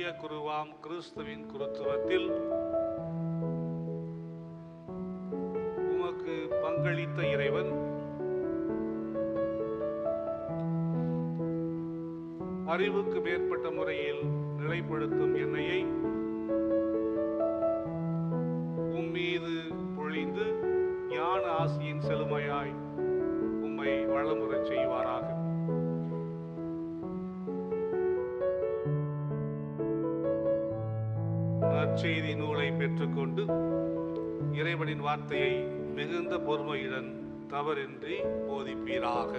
ஏக குருவாம் கிறிஸ்துவின் குருத்துவத்தில் உமக்கு பங்களித்த இறைவன் அறிவுக்கு மேற்பட்ட முறையில் நிலைப்படுத்தும் எண்ணெயை உம்மீது பொழிந்து ஞான ஆசியின் செழுமையாய் உம்மை வளமுறச் செய்வாராக நற்செய்தி நூலை பெற்றுக்கொண்டு இறைவனின் வார்த்தையை மிகுந்த பொறுமையுடன் தவறின்றி போதிப்பீராக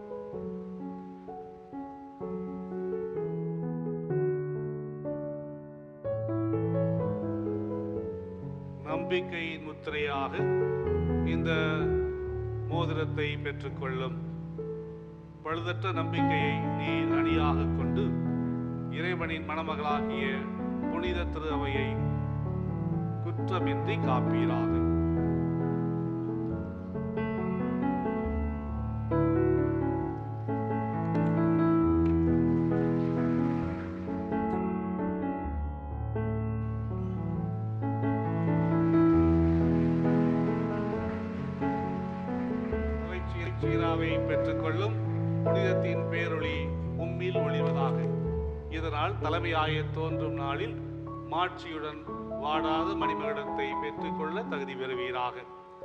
நம்பிக்கையின் முத்திரையாக இந்த மோதிரத்தை பெற்றுக்கொள்ளும் பழுதற்ற நம்பிக்கையை நீர் அணியாக கொண்டு இறைவனின் மணமகளாகிய புனித திரு அவையை குற்றமின்றி காப்பீராக இறைச்சி- சீராவை பெற்றுக்கொள்ளும் புனிதத்தின் பேரொளி உம்மில் ஒளிவதாக இதனால் தலைமையாய தோன்றும் நாளில் மாட்சியுடன் வாடாத மணிமகுடத்தை பெற்றுக்கொள்ள தகுதி பெறுவீராக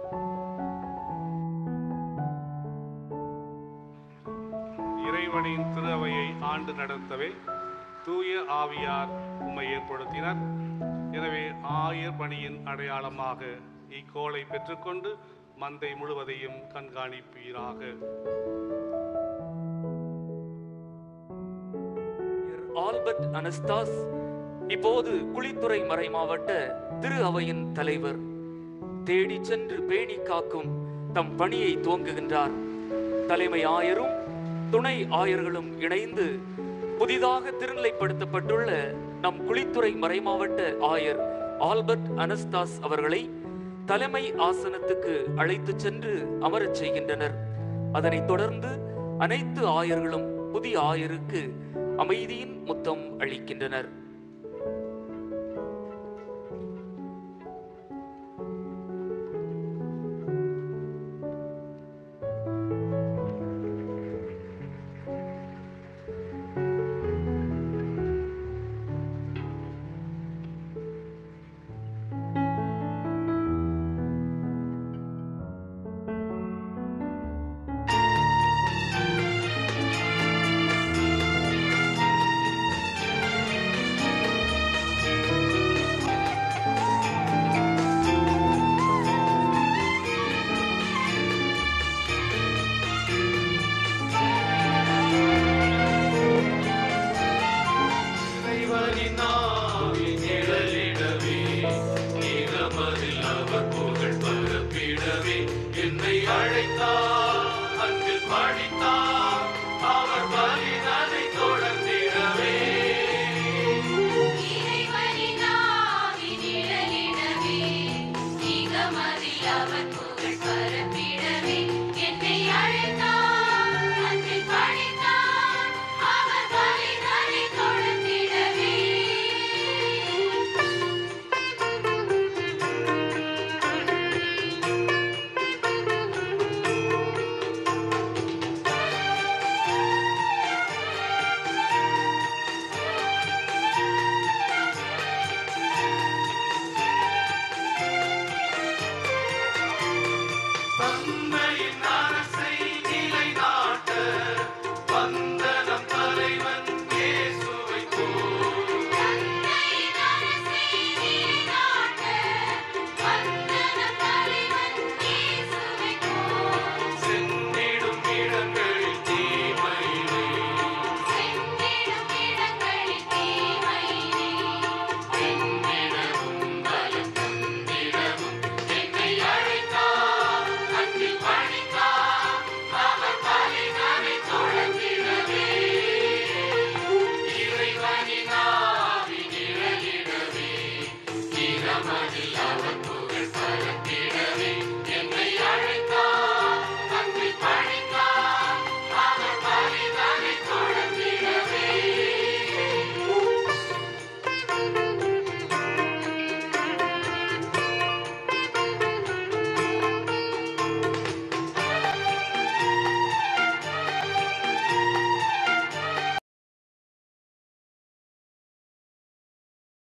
இறைவனின் திருவையை ஆண்டு நடத்தவே தூய ஆவியார் உம்மை ஏற்படுத்தினர் எனவே ஆயர் பணியின் அடையாளமாக இக்கோளை பெற்றுக்கொண்டு மந்தை முழுவதையும் கண்காணிப்பீராக ஆல்பர்ட் அனஸ்தாஸ் இப்போது குளித்துறை மறைமாவட்ட திரு அவையின் தலைவர் தேடி சென்று பேணி காக்கும் தம் பணியை துவங்குகின்றார் தலைமை ஆயரும் துணை ஆயர்களும் இணைந்து புதிதாக திருநிலைப்படுத்தப்பட்டுள்ள நம் குளித்துறை மறைமாவட்ட ஆயர் ஆல்பர்ட் அனஸ்தாஸ் அவர்களை தலைமை ஆசனத்துக்கு அழைத்துச் சென்று அமரச் செய்கின்றனர் அதனைத் தொடர்ந்து அனைத்து ஆயர்களும் புதிய ஆயருக்கு அமைதியின் முத்தம் அளிக்கின்றனர்